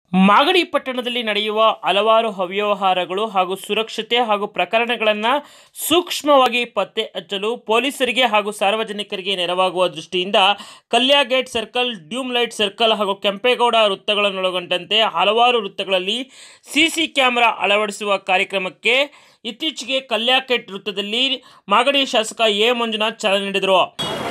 ಮಾಗಡಿ ಪಟ್ಟಣದಲ್ಲಿ ನಡೆಯುವ ಹಲವಾರು ಅವ್ಯವಹಾರಗಳು ಹಾಗೂ ಸುರಕ್ಷತೆ ಹಾಗೂ ಪ್ರಕರಣಗಳನ್ನು ಸೂಕ್ಷ್ಮವಾಗಿ ಪತ್ತೆ ಹಚ್ಚಲು ಪೊಲೀಸರಿಗೆ ಹಾಗೂ ಸಾರ್ವಜನಿಕರಿಗೆ ನೆರವಾಗುವ ದೃಷ್ಟಿಯಿಂದ Kalya gate circle doom light circle ಹಾಗೂ ಕೆಂಪೇಗೌಡ ವೃತ್ತಗಳನ್ನೊಳಗೊಂಡಂತೆ ಹಲವಾರು ವೃತ್ತಗಳಲ್ಲಿ ಸಿಸಿ ಕ್ಯಾಮೆರಾ ಅಳವಡಿಸುವ ಕಾರ್ಯಕ್ರಮಕ್ಕೆ ಇತ್ತೀಚೆಗೆ ಕಲ್ಯಾ ಗೇಟ್ ವೃತ್ತದಲ್ಲಿ ಮಾಗಡಿ ಶಾಸಕ ಎ ಮಂಜುನಾಥ್ ಚಾಲನೆ ನೀಡಿದರು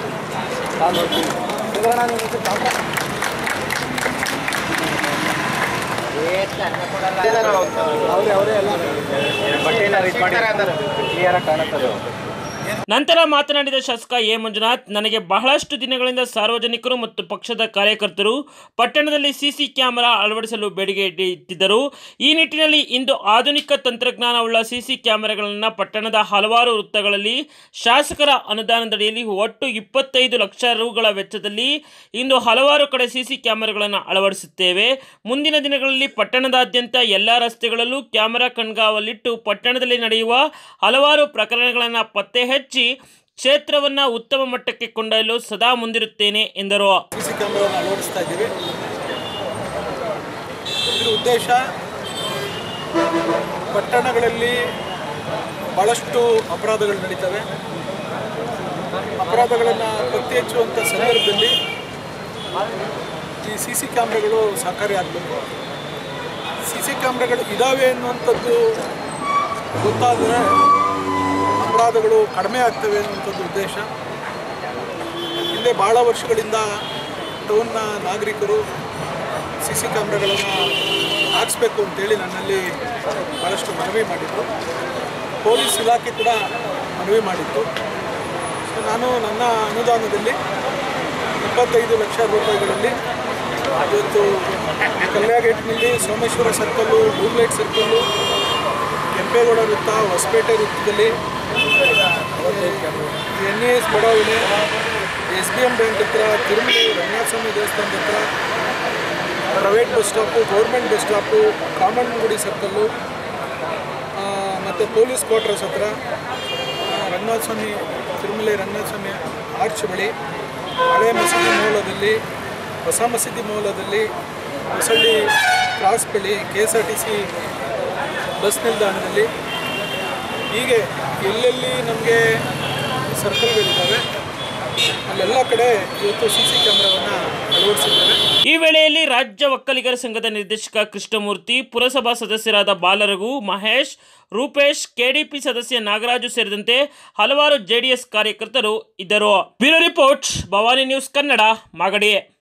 ನಂತರ ಮಾತನಾಡಿದ ಶಾಸಕ ಎ ಮಂಜುನಾಥ್ ನನಗೆ ಬಹಳಷ್ಟು ದಿನಗಳಿಂದ ಸಾರ್ವಜನಿಕರು ಮತ್ತು ಪಕ್ಷದ ಕಾರ್ಯಕರ್ತರು ಪಟ್ಟಣದಲ್ಲಿ ಸಿಸಿ ಕ್ಯಾಮೆರಾ ಅಳವಡಿಸಲು ಬೇಡಿಕೆ ಇಟ್ಟಿ- ಇಟ್ಟಿದ್ದರು ಈ ನಿಟ್ಟಿನಲ್ಲಿ ಇಂದು ಆಧುನಿಕ ತಂತ್ರಜ್ಞಾನವುಳ್ಳ ಸಿಸಿ ಕ್ಯಾಮೆರಾಗಳನ್ನು ಪಟ್ಟಣದ ಹಲವಾರು ವೃತ್ತಗಳಲ್ಲಿ ಶಾಸಕರ ಅನುದಾನದಡಿಯಲ್ಲಿ ಒಟ್ಟು ಇಪ್ಪತ್ತೈದು ಲಕ್ಷ ರುಗಳ ವೆಚ್ಚದಲ್ಲಿ ಇಂದು ಹಲವಾರು ಕಡೆ ಸಿಸಿ ಕ್ಯಾಮೆರಾಗಳನ್ನು ಅಳವಡಿಸುತ್ತೇವೆ ಮುಂದಿನ ದಿನಗಳಲ್ಲಿ ಪಟ್ಟಣದಾದ್ಯಂತ ಎಲ್ಲ ರಸ್ತೆಗಳಲ್ಲೂ ಕ್ಯಾಮೆರಾ ಕಣ್ಗಾವಲಿಟ್ಟು ಪಟ್ಟಣದಲ್ಲಿ ನಡೆಯುವ ಹಲವಾರು ಪ್ರಕರಣಗಳನ್ನು ಪತ್ತೆ ಹಚ್ಚಿ ಕ್ಷೇತ್ರವನ್ನು ಉತ್ತಮ ಮಟ್ಟಕ್ಕೆ ಕೊಂಡೊಯ್ಯಲು ಸದಾ ಮುಂದಿರುತ್ತೇನೆ ಎಂದರು ಸಿ ಸಿ ಕ್ಯಾಮ್ರಾವನ್ನು ಅಳವಡಿಸ್ತಾ ಇದ್ದೀವಿ ಇದರ ಉದ್ದೇಶ ಪಟ್ಟಣಗಳಲ್ಲಿ ಭಾಳಷ್ಟು ಅಪರಾಧಗಳು ನಡೀತವೆ ಅಪರಾಧಗಳನ್ನು ಪತ್ತೆ ಹಚ್ಚುವಂಥ ಸಂದರ್ಭದಲ್ಲಿ ಈ ಸಿ ಸಿ ಕ್ಯಾಮ್ರಾಗಳು ಸಹಕಾರಿ ಆಗಬೇಕು ಸಿ ಸಿ ಕ್ಯಾಮ್ರಾಗಳು ಇದ್ದಾವೆ ಅನ್ನುವಂಥದ್ದು ಗೊತ್ತಾದರೆ ಅಪರಾಧಗಳು ಕಡಿಮೆ ಆಗ್ತವೆ ಅನ್ನುವಂಥದ್ದು ಉದ್ದೇಶ ಹಿಂದೆ ಭಾಳ ವರ್ಷಗಳಿಂದ ಟೌನ್ನ ನಾಗರಿಕರು ಸಿ ಸಿ ಕ್ಯಾಮ್ರಾಗಳನ್ನು ಹಾಕಿಸ್ಬೇಕು ಅಂತೇಳಿ ನನ್ನಲ್ಲಿ ಭಾಳಷ್ಟು ಮನವಿ ಮಾಡಿದ್ರು ಪೊಲೀಸ್ ಇಲಾಖೆ ಕೂಡ ಮನವಿ ಮಾಡಿತ್ತು ಸೊ ನಾನು ನನ್ನ ಅನುದಾನದಲ್ಲಿ ಇಪ್ಪತ್ತೈದು ಲಕ್ಷ ರೂಪಾಯಿಗಳಲ್ಲಿ ಇವತ್ತು ಕಲ್ಯಾ ಗೇಟ್ನಲ್ಲಿ Someshwara circle doom light circle Kempegowda ವೃತ್ತ ಹೊಸಪೇಟೆ ವೃತ್ತದಲ್ಲಿ ಎನ್ ಎ ಎಸ್ ಬಡಾವಣೆ ಎಸ್ ಬಿ ಎಮ್ ಬ್ಯಾಂಕ್ ಹತ್ರ ತಿರುಮಲೆ ರಂಗನಾಥಸ್ವಾಮಿ ದೇವಸ್ಥಾನದ ಹತ್ರ private bus stop government bus stop Kamannagudi circle ಮತ್ತು ಪೊಲೀಸ್ ಕ್ವಾರ್ಟರ್ಸ್ ಹತ್ರ ಆ, ರಂಗನಾಥಸ್ವಾಮಿ ತಿರುಮಲೆ ರಂಗನಾಥಸ್ವಾಮಿ ಆರ್ಚ್ ಬಳಿ ಹಳೆ ಮಸೀದಿ ಮೂಲದಲ್ಲಿ ಹೊಸ ಮಸೀದಿ ಮೂಲದಲ್ಲಿ ಹೊಸಳ್ಳಿ ಕ್ರಾಸ್ ಬಳಿ K S R T C bus ನಿಲ್ದಾಣದಲ್ಲಿ ಹೀಗೆ ಎಲ್ಲೆಲ್ಲಿ ನಮಗೆ ಸರ್ಕಲ್ಗಳಿದ್ದಾವೆ ಅಲ್ಲೆಲ್ಲ ಕಡೆ ಇವತ್ತು ಸಿ ಸಿ ಕ್ಯಾಮ್ರಾವನ್ನು ಅಳವಡಿಸಿದ್ದೇವೆ ಈ ವೇಳೆಯಲ್ಲಿ ರಾಜ್ಯ ಒಕ್ಕಲಿಗರ ಸಂಘದ ನಿರ್ದೇಶಕ ಕೃಷ್ಣಮೂರ್ತಿ ಪುರಸಭಾ ಸದಸ್ಯರಾದ ಬಾಲರಘು ಮಹೇಶ್ ರೂಪೇಶ್ ಕೆಡಿಪಿ ಸದಸ್ಯ ನಾಗರಾಜು ಸೇರಿದಂತೆ ಹಲವಾರು ಜೆಡಿಎಸ್ ಕಾರ್ಯಕರ್ತರು ಇದ್ದರು bureau report Bhavani news Kannada Magadi